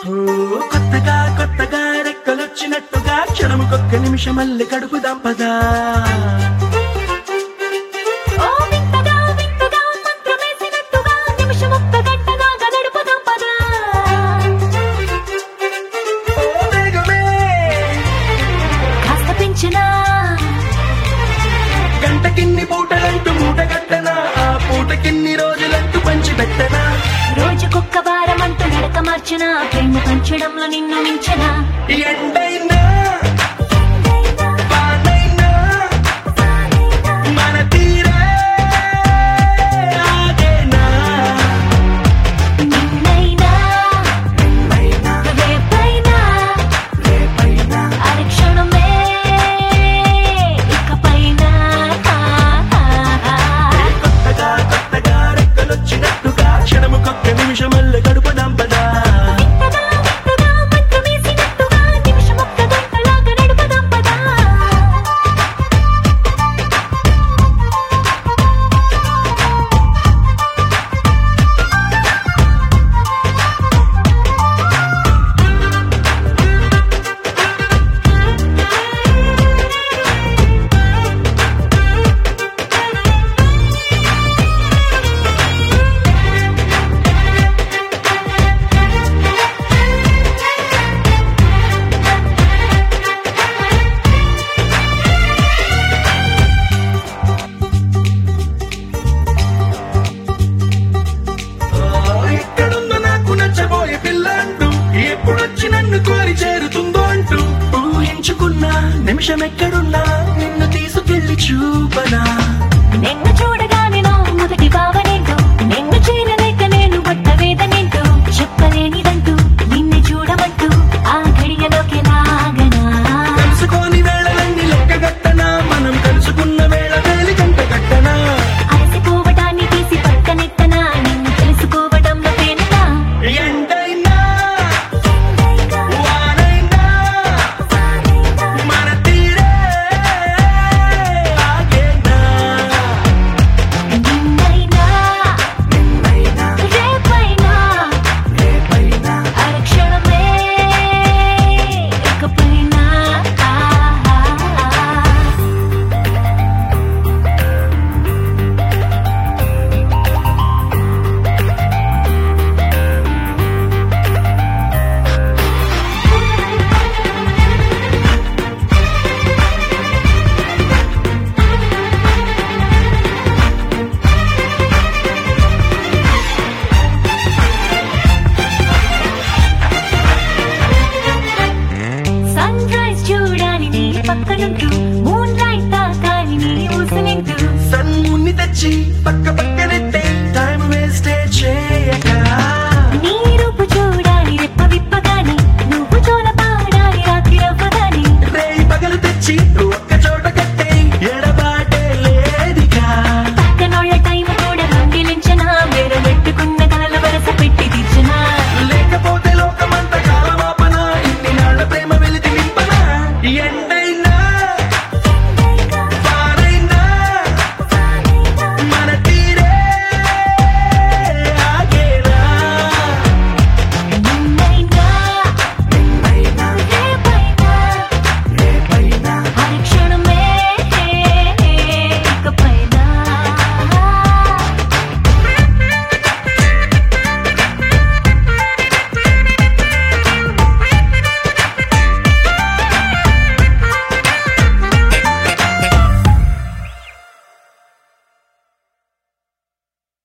ఓ, కొత్తగా కొత్తగా రెక్కలొచ్చినట్టుగా క్షణముకొక్క నిమిషమల్లి కడుపు దంపదా ఓ వింతగా వింతగా మంత్రమేసినట్టుగా నిమిషమొక్క గంటగా గడుపుదాం పదా ఓ వేగమే కాస్త పెంచినా గంటకిన్ని పూటలంటూ మూట కట్టనా ఆ పూటకిన్ని రోజులంటూ పంచి పెట్టనా రోజుకొక్క వారం అంటూ నడక మార్చిన ప్రేమ పంచడంలో నిన్ను మించిన ఎండైనా వానైనా మన తీరే ఆగేనా నిన్నైనా రేపైనా రేపైనా అరక్షణమే ఇకపైన కొత్తగా కొత్తగా రెక్కలొచ్చినట్టుగా క్షణముకొక్క నిమిషమల్లె గడుపు దంపదా వింతగా వింతగా మంత్రమేసినట్టుగా నిమిషమొక్క గంటలాగా నడుపుదాం పదా ఎక్కడుందో నాకు నచ్చబోయే పిల్ల అంటూ ఎప్పుడొచ్చి నన్ను కోరి చేరుతుందో అంటూ ఊహించుకున్నా నిమిషం ఎక్కడున్నా నిన్ను తీసుకెళ్లి చూపనా